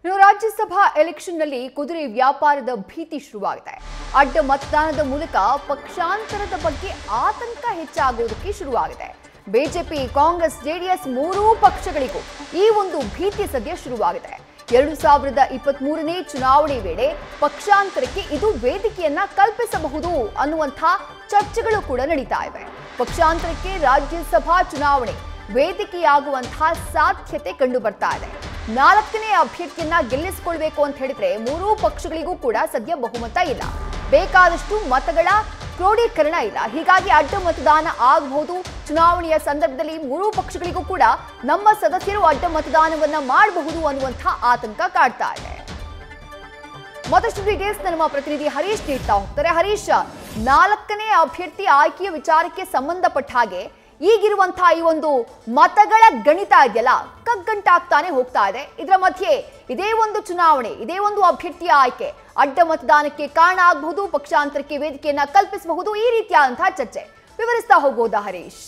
ಇನ್ನು ರಾಜ್ಯಸಭಾ ಎಲೆಕ್ಷನ್ನಲ್ಲಿ ಕುದುರೆ ವ್ಯಾಪಾರದ ಭೀತಿ ಶುರುವಾಗಿದೆ ಅಡ್ಡ ಮತದಾನದ ಮೂಲಕ ಪಕ್ಷಾಂತರದ ಬಗ್ಗೆ ಆತಂಕ ಹೆಚ್ಚಾಗುವುದಕ್ಕೆ ಶುರುವಾಗಿದೆ ಬಿಜೆಪಿ ಕಾಂಗ್ರೆಸ್ ಜೆಡಿಎಸ್ ಮೂರೂ ಪಕ್ಷಗಳಿಗೂ ಈ ಒಂದು ಭೀತಿ ಸದ್ಯ ಶುರುವಾಗಿದೆ ಎರಡು ಸಾವಿರದ ಇಪ್ಪತ್ತ್ ಮೂರನೇ ಚುನಾವಣೆ ವೇಳೆ ಪಕ್ಷಾಂತರಕ್ಕೆ ಇದು ವೇದಿಕೆಯನ್ನ ಕಲ್ಪಿಸಬಹುದು ಅನ್ನುವಂಥ ಚರ್ಚೆಗಳು ಕೂಡ ನಡೀತಾ ಇವೆ ಪಕ್ಷಾಂತರಕ್ಕೆ ರಾಜ್ಯಸಭಾ ಚುನಾವಣೆ ವೇದಿಕೆಯಾಗುವಂತಹ ಸಾಧ್ಯತೆ ಕಂಡು ಬರ್ತಾ ಇದೆ ನಾಲ್ಕನೇ ಅಭ್ಯರ್ಥಿಯನ್ನ ಗೆಲ್ಲಿಸಿಕೊಳ್ಬೇಕು ಅಂತ ಹೇಳಿದ್ರೆ ಮೂರೂ ಪಕ್ಷಗಳಿಗೂ ಕೂಡ ಸದ್ಯ ಬಹುಮತ ಇಲ್ಲ ಬೇಕಾದಷ್ಟು ಮತಗಳ ಕ್ರೋಢೀಕರಣ ಇಲ್ಲ ಹೀಗಾಗಿ ಅಡ್ಡ ಮತದಾನ ಆಗಬಹುದು ಚುನಾವಣೆಯ ಸಂದರ್ಭದಲ್ಲಿ ಮೂರೂ ಪಕ್ಷಗಳಿಗೂ ಕೂಡ ನಮ್ಮ ಸದಸ್ಯರು ಅಡ್ಡ ಮತದಾನವನ್ನ ಮಾಡಬಹುದು ಅನ್ನುವಂಥ ಆತಂಕ ಕಾಡ್ತಾ ಇದೆ ಮತ್ತಷ್ಟು ಡೀಟೇಲ್ಸ್ ನಮ್ಮ ಪ್ರತಿನಿಧಿ ಹರೀಶ್ ನೀಡ್ತಾ ಹೋಗ್ತಾರೆ ಹರೀಶ್ ನಾಲ್ಕನೇ ಅಭ್ಯರ್ಥಿ ಆಯ್ಕೆಯ ವಿಚಾರಕ್ಕೆ ಸಂಬಂಧಪಟ್ಟ ಹಾಗೆ ಈಗಿರುವಂತಹ ಈ ಒಂದು ಮತಗಳ ಗಣಿತ ಇದೆಯಲ್ಲ ಕಗ್ಗಂಟಾಗ್ತಾನೆ ಹೋಗ್ತಾ ಇದೆ ಇದರ ಮಧ್ಯೆ ಇದೇ ಒಂದು ಚುನಾವಣೆ ಇದೇ ಒಂದು ಅಭ್ಯರ್ಥಿಯ ಆಯ್ಕೆ ಅಡ್ಡ ಮತದಾನಕ್ಕೆ ಕಾರಣ ಆಗಬಹುದು ಪಕ್ಷಾಂತರಕ್ಕೆ ವೇದಿಕೆಯನ್ನ ಕಲ್ಪಿಸಬಹುದು ಈ ರೀತಿಯಾದಂತಹ ಚರ್ಚೆ ವಿವರಿಸ್ತಾ ಹೋಗ್ಬೋದಾ ಹರೀಶ್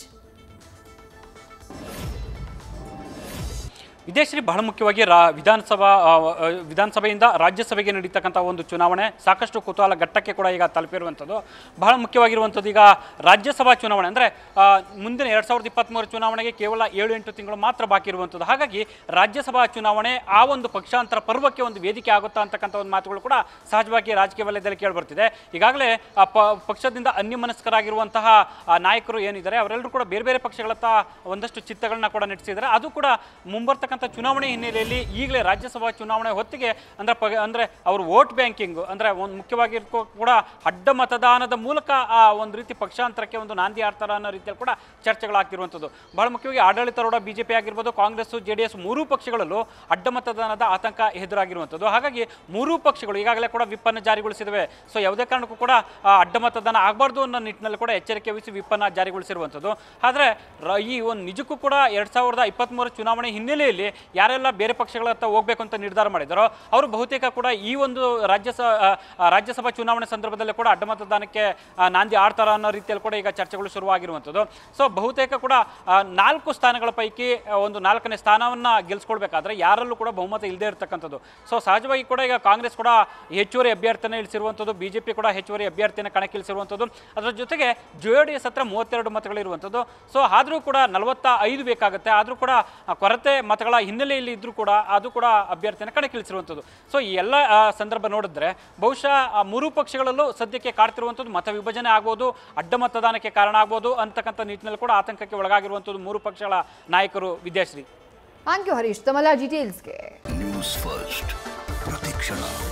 ವಿದೇಶಿ ಬಹಳ ಮುಖ್ಯವಾಗಿ ರಾ ವಿಧಾನಸಭಾ ಆ, ಆ, ವಿಧಾನಸಭೆಯಿಂದ ರಾಜ್ಯಸಭೆಗೆ ನಡೀತಕ್ಕಂಥ ಒಂದು ಚುನಾವಣೆ ಸಾಕಷ್ಟು ಕುತೂಹಲ ಘಟ್ಟಕ್ಕೆ ಕೂಡ ಈಗ ತಲುಪಿರುವಂಥದ್ದು ಬಹಳ ಮುಖ್ಯವಾಗಿರುವಂಥದ್ದು ಈಗ ರಾಜ್ಯಸಭಾ ಚುನಾವಣೆ ಅಂದರೆ ಮುಂದಿನ ಎರಡು ಸಾವಿರದ ಇಪ್ಪತ್ತ್ಮೂರು ಚುನಾವಣೆಗೆ ಕೇವಲ ಏಳು ಎಂಟು ತಿಂಗಳು ಮಾತ್ರ ಬಾಕಿ ಇರುವಂಥದ್ದು ಹಾಗಾಗಿ ರಾಜ್ಯಸಭಾ ಚುನಾವಣೆ ಆ ಒಂದು ಪಕ್ಷಾಂತರ ಪರ್ವಕ್ಕೆ ಒಂದು ವೇದಿಕೆ ಆಗುತ್ತಾ ಅಂತಕ್ಕಂಥ ಒಂದು ಮಾತುಗಳು ಕೂಡ ಸಹಜವಾಗಿ ರಾಜಕೀಯ ವಲಯದಲ್ಲಿ ಕೇಳಿಬರ್ತಿದೆ ಈಗಾಗಲೇ ಆ ಪ ಪಕ್ಷದಿಂದ ಅನ್ಯಮನಸ್ಕರಾಗಿರುವಂತಹ ಆ, ನಾಯಕರು ಏನಿದ್ದಾರೆ ಅವರೆಲ್ಲರೂ ಕೂಡ ಬೇರೆ ಬೇರೆ ಪಕ್ಷಗಳತ್ತ ಒಂದಷ್ಟು ಚಿತ್ತಗಳನ್ನ ಕೂಡ ನಡೆಸಿದ್ದಾರೆ ಅದು ಕೂಡ ಮುಂಬರ್ತಕ್ಕಂಥ ಚುನಾವಣೆ ಹಿನ್ನೆಲೆಯಲ್ಲಿ ಈಗಲೇ ರಾಜ್ಯಸಭಾ ಚುನಾವಣೆ ಹೊತ್ತಿಗೆ ಅಂದ್ರೆ ಪ ಅಂದ್ರೆ ಅವರು ವೋಟ್ ಬ್ಯಾಂಕಿಂಗ್ ಅಂದ್ರೆ ಒಂದು ಮುಖ್ಯವಾಗಿ ಕೂಡ ಅಡ್ಡ ಮತದಾನದ ಮೂಲಕ ಆ ಒಂದು ರೀತಿ ಪಕ್ಷಾಂತರಕ್ಕೆ ಒಂದು ನಾಂದಿ ಆಡ್ತಾರ ಅನ್ನೋ ರೀತಿಯಲ್ಲಿ ಕೂಡ ಚರ್ಚೆಗಳಾಗ್ತಿರುವಂಥದ್ದು ಬಹಳ ಮುಖ್ಯವಾಗಿ ಆಡಳಿತಾರೂಢ ಬಿಜೆಪಿ ಆಗಿರ್ಬೋದು ಕಾಂಗ್ರೆಸ್ ಜೆ ಡಿ ಎಸ್ ಮೂರೂ ಪಕ್ಷಗಳಲ್ಲೂ ಅಡ್ಡ ಮತದಾನದ ಆತಂಕ ಎದುರಾಗಿರುವಂಥದ್ದು ಹಾಗಾಗಿ ಮೂರೂ ಪಕ್ಷಗಳು ಈಗಾಗಲೇ ಕೂಡ ವಿಪ್ಪನ್ನು ಜಾರಿಗೊಳಿಸಿದವೆ ಸೊ ಯಾವುದೇ ಕಾರಣಕ್ಕೂ ಕೂಡ ಆ, ಅಡ್ಡ ಮತದಾನ ಆಗಬಾರ್ದು ಅನ್ನೋ ನಿಟ್ಟಿನಲ್ಲಿ ಕೂಡ ಎಚ್ಚರಿಕೆ ವಹಿಸಿ ವಿಪ್ಪನ್ನು ಜಾರಿಗೊಳಿಸಿರುವಂಥದ್ದು ಆದರೆ ರ- ಈ ಒಂದು ನಿಜಕ್ಕೂ ಕೂಡ ಎರಡು ಸಾವಿರದ ಇಪ್ಪತ್ತ್ಮೂರ ಚುನಾವಣೆ ಹಿನ್ನೆಲೆಯಲ್ಲಿ ಯಾರೆಲ್ಲ ಬೇರೆ ಪಕ್ಷಗಳತ್ತ ಹೋಗಬೇಕು ಅಂತ ನಿರ್ಧಾರ ಮಾಡಿದಾರೋ ಅವರು ಬಹುತೇಕ ಕೂಡ ಈ ಒಂದು ರಾಜ್ಯಸ ಆ, ಆ, ರಾಜ್ಯಸಭಾ ಚುನಾವಣೆ ಸಂದರ್ಭದಲ್ಲಿ ಕೂಡ ಅಡ್ಡ ಮತದಾನಕ್ಕೆ ಆ, ನಾಂದಿ ಆಡ್ತಾರ ಅನ್ನೋ ರೀತಿಯಲ್ಲಿ ಕೂಡ ಈಗ ಚರ್ಚೆಗಳು ಶುರುವಾಗಿರುವಂಥದ್ದು ಸೊ ಬಹುತೇಕ ಕೂಡ ಆ, ನಾಲ್ಕು ಸ್ಥಾನಗಳ ಪೈಕಿ ಆ, ಒಂದು ನಾಲ್ಕನೇ ಸ್ಥಾನವನ್ನು ಗೆಲ್ಸ್ಕೊಳ್ಬೇಕಾದ್ರೆ ಯಾರಲ್ಲೂ ಕೂಡ ಬಹುಮತ ಇಲ್ಲದೆ ಇರತಕ್ಕಂಥದ್ದು ಸೊ ಸಹಜವಾಗಿ ಕೂಡ ಈಗ ಕಾಂಗ್ರೆಸ್ ಕೂಡ ಹೆಚ್ಚುವರಿ ಅಭ್ಯರ್ಥಿನ ಇಳಿಸಿರುವಂಥದ್ದು ಬಿಜೆಪಿ ಕೂಡ ಹೆಚ್ಚುವರಿ ಅಭ್ಯರ್ಥಿನ ಕಣಕ್ಕಿಳಿಸಿರುವಂಥದ್ದು ಅದರ ಜೊತೆಗೆ ಜೆ ಡಿ ಎಸ್ ಹತ್ರ ಮೂವತ್ತೆರಡು ಮತಗಳಿರುವಂಥದ್ದು ಸೊ ಆದರೂ ಕೂಡ ನಲವತ್ತ ಐದು ಬೇಕಾಗುತ್ತೆ ಆದರೂ ಕೂಡ ಆ, ಕೊರತೆ ಮತಗಳ ಹಿನ್ನೆಲೆಯಲ್ಲಿ ಇದ್ರೂ ಕೂಡ ಅದು ಕೂಡ ಅಭ್ಯರ್ಥಿನ ಕಣಕ್ಕಿಳಿಸಿರುವಂಥದ್ದು ಸೊ ಈ ಎಲ್ಲ ಆ, ಸಂದರ್ಭ ನೋಡಿದ್ರೆ ಬಹುಶಃ ಆ ಮೂರೂ ಪಕ್ಷಗಳಲ್ಲೂ ಸದ್ಯಕ್ಕೆ ಕಾಡ್ತಿರುವಂಥದ್ದು ಮತ ವಿಭಜನೆ ಆಗ್ಬೋದು ಅಡ್ಡ ಮತದಾನಕ್ಕೆ ಕಾರಣ ಆಗ್ಬೋದು ಅಂತಕ್ಕಂಥ ನಿಟ್ಟಿನಲ್ಲಿ ಕೂಡ ಆತಂಕಕ್ಕೆ ಒಳಗಾಗಿರುವಂಥದ್ದು ಮೂರು ಪಕ್ಷಗಳ ನಾಯಕರು ವಿದ್ಯಾಶ್ರೀ ಥ್ಯಾಂಕ್ ಯು ಹರೀಶ್ ತಮ್ಮೆಲ್ಲ ಡೀಟೇಲ್ಸ್ಗೆ ನ್ಯೂಸ್ ಫಸ್ಟ್ ಪ್ರತಿಕ್ಷಣ